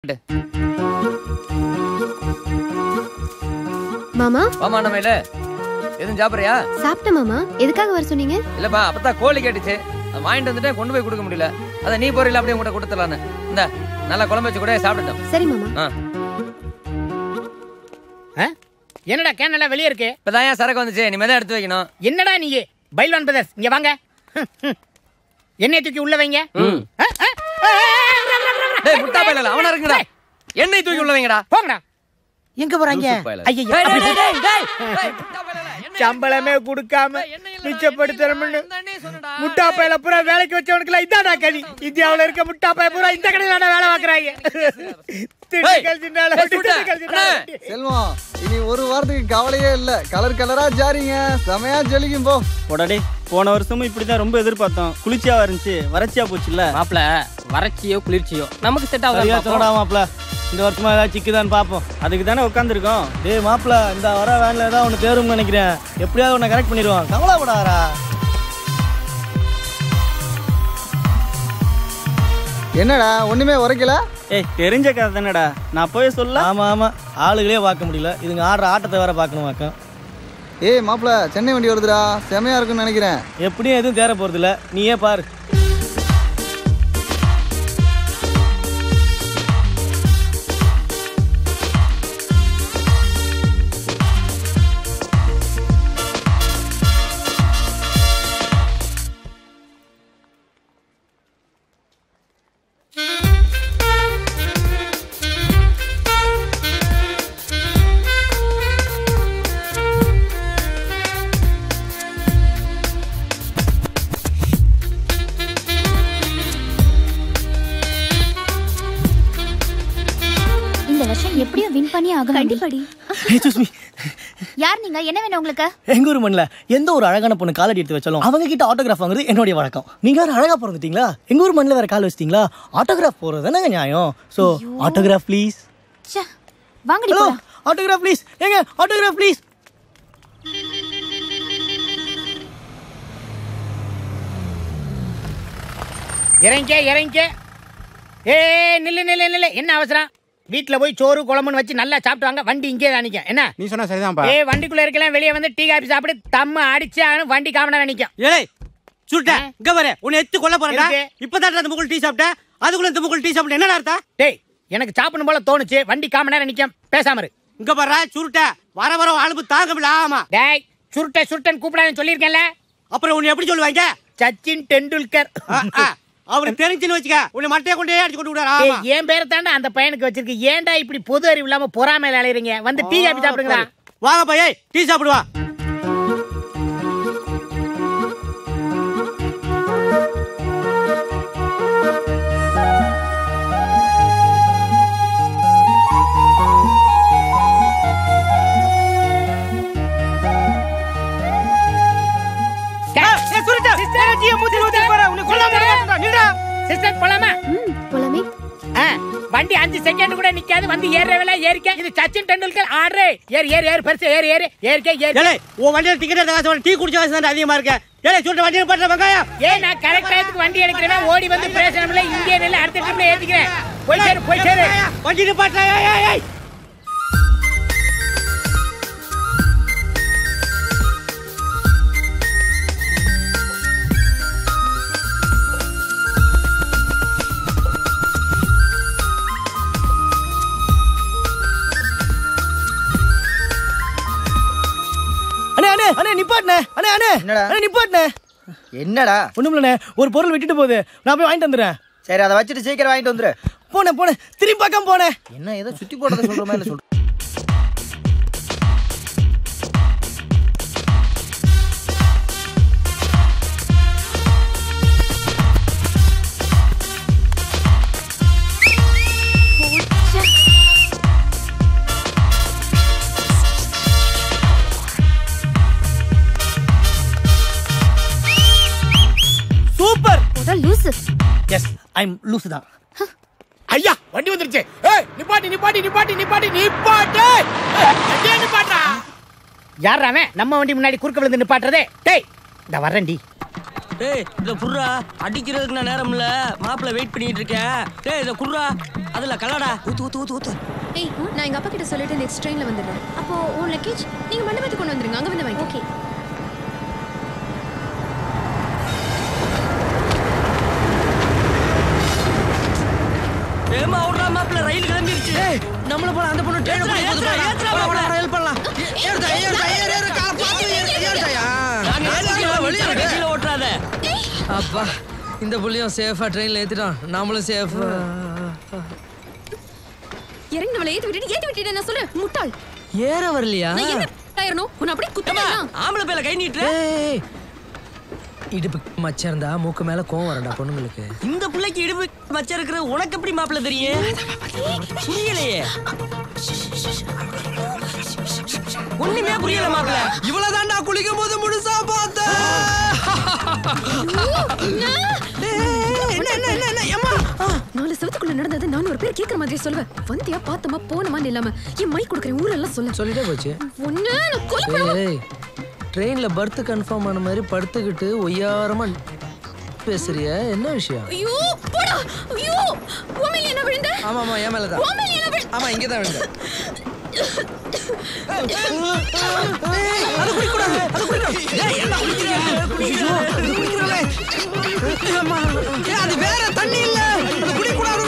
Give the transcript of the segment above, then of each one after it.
மாமா வாமா நம்ம இல்ல எதுவும் சாப்பிடுறியா சாப்பிட்டேன் மாமா எதுக்காக வர சொன்னீங்க இல்லப்பா அப்பதான் கோழி கேட்டுச்சு அதை வாங்கிட்டு வந்துட்டு கொண்டு போய் கொடுக்க முடியல அதை நீ போறீல அப்படியே உங்கள்கிட்ட கொடுத்துடலான்னு இந்த நல்லா குழம்பு வச்சு கூட சாப்பிட்டுட்டோம் சரி மாமா ஆ ஆ? என்னடா கேன் எல்லாம் வெளியே இருக்கு இப்பதான் ஏன் சரக்கு வந்துச்சு இனிமே தான் எடுத்து வைக்கணும் என்னடா நீ பைல்வான் பிரதர்ஸ் இங்க வாங்க ஹம், ஹம். எண்ணெய் தூக்கி உள்ள வைங்க ஆ, ஆ, ஆ, ஆ, டேய் முட்டா பையல அவனா இருக்குடா டேய், எண்ணெய் தூக்கி உள்ள வைங்கடா போங்கடா எங்க போறாங்க லூசு பயலே. ஐயையோ. டேய், டேய், டேய், டேய், டேய், டேய், முட்டா பயலே, எண்ணெய் சம்பளமே கொடுக்காம டேய், எண்ணெய் இல்லடா, மிச்சப்படுத்தணும்னு எண்ணெய் இல்லடா, எண்ணெய் சொன்னடா. முட்டா பையில பூரா வேலைக்கு வச்சவனுக்குலாம் இதான்டா கதி இந்தியாவுல இருக்க முட்டா பைய பூரா இந்த கடையில வேலை பாக்குறாங்க திண்டுக்கல் ஜின்னால ஏய், சுட்டு. திண்டுக்கல் ஜின்னால அண்ணே. செல்வம் இனி ஒரு வாரத்துக்கு கவலையே இல்ல கலர் கலரா ஜாரிங்க செமையா ஜொலிக்கும் போ உடனே போன வருஷமும் இப்படிதான் ரொம்ப எதிர்பார்த்தோம் குளிர்ச்சியா இருந்துச்சு வறட்சியா போச்சுல்ல மாப்பிள வறட்சியோ குளிர்ச்சியோ நமக்கு செட் சரியா ஆகுது தோடா மாப்ள இந்த வருஷமா ஏதாவது சிக்குதான்னு பாப்போம் அதுக்கு தானே உட்காந்துருக்கோம் டேய் மாப்ள இந்த வர வேன்ல ஏதாவது ஒன்று தேரும்னு நினைக்கிறேன் எப்படியாவது உன்னை கரெக்ட் பண்ணிடுவோம் கவலைப்படாதா என்னடா ஒண்ணுமே உரைக்கல ஏய் தெரிஞ்ச கதை தானேடா நான் போய் சொல்ல ஆமா ஆமா ஆளுகளே பார்க்க முடியல இதுங்க ஆடுற ஆட்டத்தை வேற பார்க்கணும் வாக்கம் ஏய் மாப்பிள சென்னை வண்டி வருதுடா செமையா இருக்கும்னு நினைக்கிறேன் எப்படியும் எதுவும் தேர போறது இல்ல நீயே பாரு இந்த வருஷம் எப்படியும் வின் பண்ணி ஆகணும் கண்டிப்பாடி ஏய் சுஸ்மி யார் நீங்க என்ன வேணும் உங்களுக்கு எங்க ஊர் மண்ணில் எந்த ஒரு அழகான பொண்ணு காலடி எடுத்து வச்சாலும் அவங்க கிட்ட ஆட்டோகிராஃப் வாங்குறது என்னுடைய வழக்கம் நீங்க வேற அழகா பிறந்துட்டீங்களா எங்க ஊர் மண்ணில் வேற கால் வச்சிட்டீங்களா ஆட்டோகிராஃப் போறது தானே நியாயம் ஸோ ஆட்டோகிராஃப் ப்ளீஸ் ச்சே, வாங்கடி ஹலோ போலாம் ஆட்டோகிராஃப் ப்ளீஸ் ஏங்க ஆட்டோகிராஃப் ப்ளீஸ் இறங்கிக்க இறங்கிக்க ஏ நில்லு நில்லு நில்லு என்ன அவசரம் வீட்ல போய் சோறு குழம்புன்னு வச்சு நல்லா சாப்பிட்டு வாங்க வண்டி இங்கே தான் நிக்கும் என்ன நீ சொன்னா சரிதான்ப்பா ஏ வண்டிக்குள்ள இருக்கலாம் வெளியே வந்து டீ காபி சாப்பிட்டு தம்ம அடிச்சு ஆகணும் வண்டி காமனா நிக்கும் ஏய் சுட்ட இங்க பாரு உன்னை எத்து கொல்ல போறேன்டா எதுக்கு? இப்பதான் அந்த முகல் டீ சாப்பிட்ட அதுக்குள்ள இந்த முகல் டீ சாப்பிட்ட என்னடா அர்த்தம் டேய் எனக்கு சாப்பிடணும் போல தோணுச்சு வண்டி காம நேரம் நிக்கும் பேசாம இரு இங்க பாரு சுருட்ட வர வர அழுப்பு தாங்க முடியல ஆமா டேய் சுருட்ட சுருட்டன் கூப்பிடாதுன்னு சொல்லியிருக்கேன்ல அப்புறம் உன்னை எப்படி சொல்லுவாங்க சச்சின் டெண்டுல்கர் அவருக்கு தெரிஞ்சுன்னு வச்சுக்க உன்னை மட்டையை கொண்டே அடிச்சு கொண்டு விடாரு ஏய், என் பேரை தாண்டா அந்த பையனுக்கு வச்சிருக்கு ஏன்டா இப்படி பொது அறிவு இல்லாம பொறாமையில அலையறீங்க வந்து டீ காபி சாப்பிடுங்களா வாங்க பையே டீ சாப்பிடுவா சிஸ்டர் போலாமா ம் போலாமே ஆ, வண்டி அஞ்சு செகண்ட் கூட நிக்காது வந்து ஏறவே ஏறிக்க இது சச்சின் டெண்டுல்கர் ஆடுறே ஏறு ஏறு ஏறு பெருசு ஏறு ஏறு ஏறிக்க ஏறு ஏலே உன் வண்டியில டிக்கெட் எடுத்த காசு டீ குடிச்ச காசு தான் அதிகமா இருக்கு ஏலே சொல்ற வண்டியில பண்ற வெங்காயம் ஏன் நான் கரெக்ட் டயத்துக்கு வண்டி எடுக்கிறேன்னா ஓடி வந்து பிரச்சனை இங்கே நில்ல அடுத்த ட்ரிப்ல ஏத்திக்கிறேன் போய் சேரு போய் சேரு வண்டி நிப்பாட்டா ஏய் ஏய் ஏய் அண்ணே அண்ணே அண்ணே நிப்பாட்னே அண்ணே அண்ணே என்னடா? அண்ணே நிப்பாட்னே என்னடா ஒண்ணுமில்லண்ணே ஒரு பொருள் விட்டுட்டு போகுது நான் போய் வாங்கிட்டு வந்துடுறேன் சரி அதை வச்சுட்டு சீக்கிரம் வாங்கிட்டு வந்துரு போனேன் போனேன் திரும்பி பார்க்காம போனேன் என்ன ஏதோ சுத்தி போடுறத சொல்ற மாதிரி சொல்ற சூப்பர் போடா லூசு எஸ் ஐம் லூசு தான் ஐயா வண்டி வந்துருச்சு ஏய் நிப்பாட்டி நிப்பாட்டி நிப்பாட்டி நிப்பாட்டி நிப்பாட்டு ஏய், எங்கே நிப்பாட்டுறா யார் அவன் நம்ம வண்டி முன்னாடி குறுக்க விழுந்து நிப்பாட்டுறதே டேய் இந்த வரேன்டி டேய் இத குர்ரா அடிக்கிறதுக்கு நான் நேரம் இல்ல மாப்பிள்ள வெயிட் பண்ணிட்டு இருக்கேன் டேய் இத குர்ரா அதுல கலடா ஊத்து ஊத்து ஊத்து ஊத்து ஏய் நான் எங்க அப்பா கிட்ட சொல்லிட்டு நெக்ஸ்ட் ட்ரெயின்ல வந்துடுறேன் அப்போ உன் லக்கேஜ் நீங்க மண்டபத்துக்கு கொண்டு வந்துருங்க அங்க வந்து வாங்கி ஓகே ஏமா ஓடுறா மாப்ள ரயில் கிளம்பிருச்சு நம்மள போல அந்த பொண்ணு ட்ரெயின் போய் போகுது ஏத்துடா, ஏத்துடா, மாப்ள. ஹெல்ப் பண்ணலாம் ஏறுடா ஏறுடா ஏறு ஏறு கால பாத்து ஏறு ஏறுடா நாங்க ஏத்துறோம், வெளிய வெளிய இருக்கு கீழ ஓட்டுறாத அப்பா இந்த புள்ளியும் சேஃபா ட்ரெயின்ல ஏத்திட்டான் நாமளும் சேஃப் இறங்கி நம்மள ஏத்தி விட்டுட்டு ஏத்தி விட்டுட்டு நான் சொல்ல முட்டாள் ஏற வரலையா நான் என்ன ஆயிரணும் உன்னை அப்படியே குத்தலாம் ஆம்பளை பேல கை நீட்டுற ஏய் இடுப்பு மச்சம் இருந்தா மூக்கு மேல கோவம் வரடா பொண்ணுங்களுக்கு இந்த பிள்ளைக்கு இடுப்பு மச்சம் இருக்கிறது உனக்கு எப்படி மாப்பிள தெரியும் புரியலையே ஒண்ணுமே புரியல மாப்பிள இவ்வளவுதான் நான் குளிக்கும் போது முழுசா பார்த்தேன் நாலு செவத்துக்குள்ள நடந்தது நான் ஒரு பேர் கேக்குற மாதிரி சொல்லுவேன் வந்தியா பார்த்தமா போனமான்னு இல்லாம என் மை கொடுக்குறேன் ஊரெல்லாம் சொல்ல சொல்லிட்டே போச்சு ஒண்ணு நான் கொலை பண்ணுவேன். ஏய் ட்ரெயின்ல பர்த் கன்ஃபார்ம் ஆன மாதிரி படுத்துக்கிட்டு ஒய்யாரமா பேசுறிய என்ன விஷயம் ஐயோ போடா ஐயோ உண்மையில என்ன விழுந்த ஆமா ஆமா என் மேலதான் உண்மையில என்ன விழுந்த ஆமா இங்க தான் விழுந்தேன் அது வேற தண்ணி இல்ல அது குடிக்கூடாது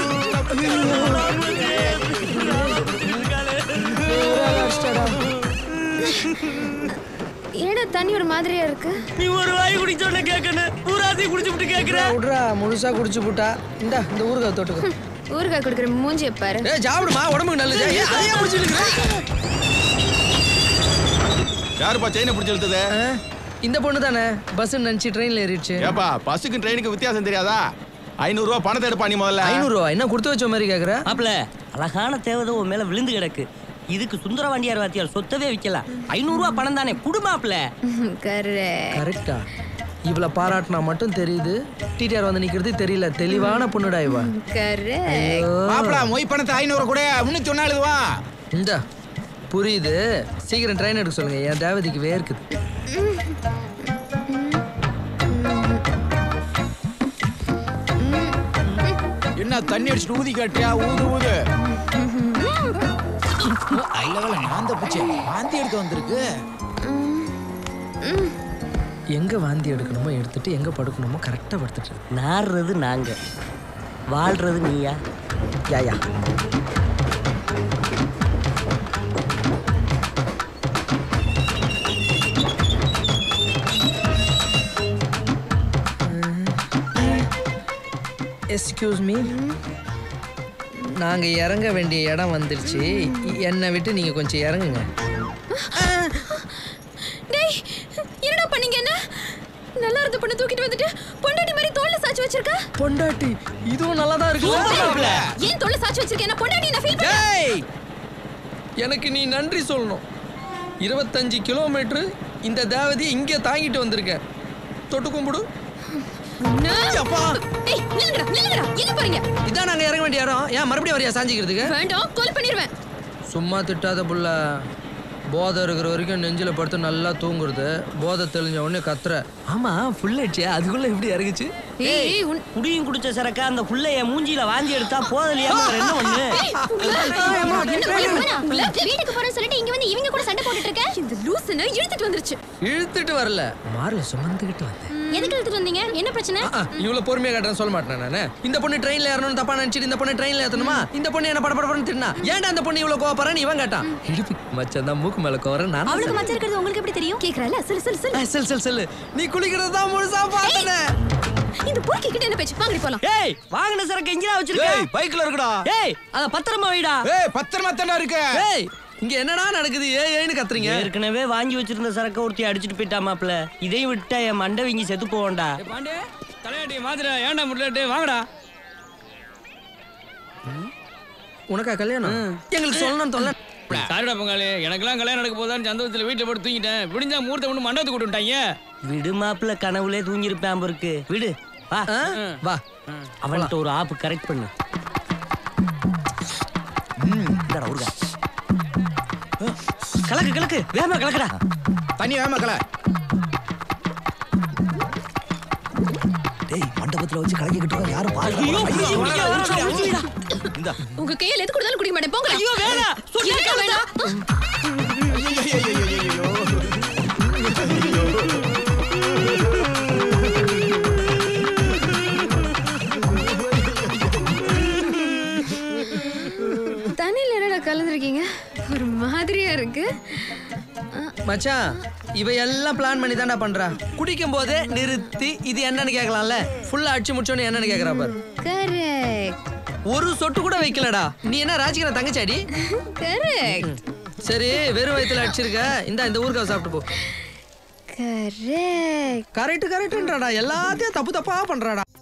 ஏடா தண்ணி ஒரு மாதிரியா இருக்கு நீ ஒரு வாய் குடிச்சோட கேக்கணும் ஊராசி குடிச்சுட்டு கேக்குற விட்றா முழுசா குடிச்சு போட்டா இந்தா இந்த ஊருக்கு தொட்டுக்கோ ஊறுகாய் கொடுக்குற மூஞ்சிய பாரு ஏய் சாப்பிடுமா உடம்புக்கு நல்லது ஏய் அதையே குடிச்சிட்டு இருக்க யாருப்பா செயினை பிடிச்சி இழுத்தது இந்த பொண்ணு தானே பஸ் நினைச்சு ட்ரெயின்ல ஏறிடுச்சு ஏப்பா பஸ்ஸுக்கு ட்ரெயினுக்கு வித்தியாசம் தெரியாதா ஐநூறு ரூபா பணத்தை எடுப்பா நீ முதல்ல ஐநூறு ரூபா என்ன கொடுத்து வச்ச மாதிரி கேக்குற மாப்பிள அழகான தேவதை உன் மேல விழுந்து கிடக்கு இதுக்கு சுந்தர வண்டியார் வாத்தியார் சொத்தவே விக்கலாம் ஐநூறு ரூபாய் பணம் தானே குடு மாப்பிள கரெக்ட் கரெக்டா இவள பாராட்டினா மட்டும் தெரியுது டிடிஆர் வந்து நிக்கிறது தெரியல தெளிவான பொண்ணுடா இவ கரெக்ட் மாப்பிள மொய் பணத்தை ஐநூறு கூட முன்னூத்தி ஒன்னு எழுதுவா இந்த புரியுது சீக்கிரம் ட்ரெயின் எடுக்க சொல்லுங்க என் தேவதைக்கு வேர்க்குது என்ன தண்ணி அடிச்சுட்டு ஊதி காட்டியா ஊது ஊது ஐலவல நான் தப்பிச்சே வாந்தி எடுக்க வந்திருக்கு எங்க வாந்தி எடுக்கணுமோ எடுத்துட்டு எங்க படுக்கணுமோ கரெக்டா படுத்துட்டு நாடுறது நாங்க வாழ்றது நீயா யாயா எஸ்கியூஸ் மீ நாங்க இறங்க வேண்டிய இடம் வந்துருச்சு என்னை விட்டு நீங்க கொஞ்சம் இறங்குங்க டேய் என்னடா பண்ணீங்க என்ன நல்லா இருந்த பொண்ணு தூக்கிட்டு வந்துட்டு பொண்டாட்டி மாதிரி தோல்ல சாச்சு வச்சிருக்க பொண்டாட்டி இதுவும் நல்லா தான் சூப்பர். ஏன் தோல்ல சாச்சு வச்சிருக்க என்ன பொண்டாட்டி நான் ஃபீல் பண்ணேன் டேய் எனக்கு நீ நன்றி சொல்லணும் இருபத்தஞ்சு கிலோமீட்டர் இந்த தேவதி இங்கே தாங்கிட்டு வந்திருக்கேன் தொட்டு கும்பிடு டேய் நில்லுங்கடா நில்லுங்கடா எங்க போறீங்க இதான் நாங்க இறங்க வேண்டிய இடம் ஏன் மறுபடியும் வரியா சாஞ்சிக்கிறதுக்கு வேண்டாம் கொலை பண்ணிடுவேன் சும்மா திட்டாத புள்ள போதை இருக்கிற வரைக்கும் நெஞ்சில படுத்து நல்லா தூங்குறது போதை தெளிஞ்ச உடனே கத்துற ஆமா ஃபுல் ஆயிடுச்சு அதுக்குள்ள எப்படி இறங்குச்சு ஏய் உன் குடியும் குடிச்ச சரக்க அந்த புள்ளைய மூஞ்சில வாந்தி எடுத்தா போதலையா என்ன ஒண்ணு வீட்டுக்கு போறேன்னு சொல்லிட்டு இங்க வந்து இவங்க கூட சண்டை போட்டுட்டு இருக்க இந்த லூசுன்னு இழுத்துட்டு வந்துருச்சு இழுத்துட்டு வரல மார்ல சுமந்துகிட்டு வந்தேன் எதுக்கு இழுத்துட்டு வந்தீங்க என்ன பிரச்சனை ஆ, இவ்வளவு பொறுமையா காட்டுறேன் சொல்ல மாட்டேன் நானு இந்த பொண்ணு ட்ரெயின்ல ஏறணும்னு தப்பா நினைச்சிட்டு இந்த பொண்ணு ட்ரெயின்ல ஏத்தணுமா இந்த பொண்ணு என்ன படபடன்னு தின்னா ஏன்டா அந்த பொண்ணு இவ்வளவு கோவப்படுறேன்னு இவன் கேட்டான் இடுப்பு மச்சான் தான் மூக்கு மேல கோவறேன் நான் அவளுக்கு மச்சம் இருக்கிறது உங்களுக்கு எப்படி தெரியும் கேக்குறல சொல்லு சொல்லு சொல்லு செல் செல் செல் நீ குளிக்கிறது தான் முழுசா பார்த்தேன் இந்த பொறுக்கி கிட்ட என்ன பேச்சு வாங்கடி போலாம் ஏய் வாங்கின சரக்கு எங்கடா வச்சிருக்க ஏய் பைக்ல இருக்குடா ஏய் அத பத்திரமா வைடா ஏய் பத்திரமா தானே இருக்கு ஏய் இங்க என்னடா நடக்குது ஏ ஏன்னு கத்துறீங்க ஏற்கனவே வாங்கி வச்சிருந்த சரக்க ஒருத்தி அடிச்சிட்டு போயிட்டா மாப்ள இதையும் விட்டா என் மண்டை விங்கி செத்து போவோம்டா பாண்டே தலையாட்டி மாதிரி ஏன்டா முடியல வாங்கடா உனக்கா கல்யாணம் எங்களுக்கு சொல்லணும்னு தொல்ல சாரிடா பொங்காலி எனக்கெல்லாம் கல்யாணம் நடக்க போதான்னு சந்தோஷத்துல வீட்டுல போட்டு தூங்கிட்டேன் விடிஞ்சா மூர்த்த ஒண்ணு மண்டபத்துக்கு கூட்டு விட்டாங்க விடு மாப்ள கனவுலே தூங்கிருப்பேன் இருக்கு விடு வா வா அவன்கிட்ட ஒரு ஆப்பு கரெக்ட் பண்ணு இந்தாடா, ஊறுகா. கலக்கு கலக்கு வேகமா கலக்குடா தண்ணி வேமா கல டேய் மண்டபத்துல வச்சு கலக்கிக்கிட்டு இருக்கோம் யாரும் ஐயோ, புடிச்சு, புடிச்சு, பாருங்க புடிச்சு, புடிச்சு. இந்தா உங்க கையில எது கொடுத்தாலும் குடிக்க மாட்டேன் போங்க ஐயோ, வேணாம். சொல்லி ஏன் வேணாம் தண்ணியில என்னடா கலந்துருக்கீங்க ஒரு மாதிரியா இருக்கு மச்சான் இவ எல்லாம் பிளான் பண்ணி தான்டா பண்றா குடிக்கும் போதே நிறுத்தி இது என்னன்னு கேட்கலாம்ல ஃபுல்லா அடிச்சு முடிச்சோன்னு என்னன்னு கேக்குறா பாரு கரெக்ட் ஒரு சொட்டு கூட வைக்கலடா நீ என்ன ராஜிக்கிற தங்கச்சாடி கரெக்ட் சரி வெறும் வயித்துல அடிச்சிருக்க இந்த இந்த ஊருக்காக சாப்பிட்டு போ கரெக்ட் கரெக்ட் கரெக்ட்ன்றாடா எல்லாத்தையும் தப்பு தப்பா பண்றாடா